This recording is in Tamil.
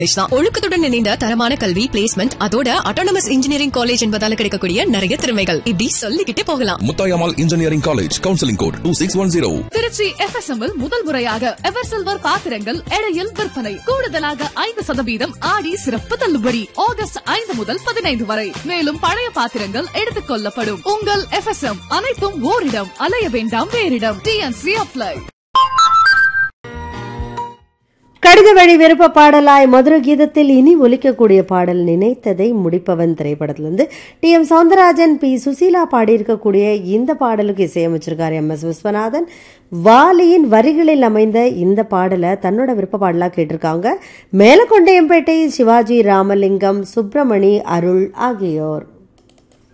தான் ஒழுக்கத்துடன் இணைந்த தரமான கல்வி பிளேஸ்மெண்ட் அதோட அட்டானமஸ் இன்ஜினியரிங் காலேஜ் என்பதால கிடைக்கக்கூடிய நிறைய திறமைகள் இப்படி சொல்லிக்கிட்டே போகலாம் Muthayammal engineering college counselling code two six one zero Trichy FSM இல் முதல் முறையாக எவர் சில்வர் பாத்திரங்கள் எடையில் விற்பனை கூடுதலாக ஐந்து சதவீதம் ஆடி சிறப்பு தள்ளுபடி ஆகஸ்ட் ஐந்து முதல் பதினைந்து வரை மேலும் பழைய பாத்திரங்கள் எடுத்துக் கொள்ளப்படும் உங்கள் எஃப்எஸ்எம் அனைத்தும் ஓரிடம் அலைய வேண்டாம் வேறிடம் டிஎன்சி அப்ளை கடித வழி விருப்ப பாடலாய் மதுர கீதத்தில் இனி ஒலிக்கக்கூடிய பாடல் நினைத்ததை முடிப்பவன் திரைப்படத்திலிருந்து T M Soundararajan P Susheela பாடியிருக்கக்கூடிய இந்த பாடலுக்கு இசையமைச்சிருக்கார் எம் எஸ் விஸ்வநாதன் வாலியின் வரிகளில் அமைந்த இந்த பாடலை தன்னோட விருப்ப பாடலா கேட்டிருக்காங்க மேலக்கொண்டையம்பேட்டை சிவாஜி ராமலிங்கம் சுப்பிரமணி அருள் ஆகியோர்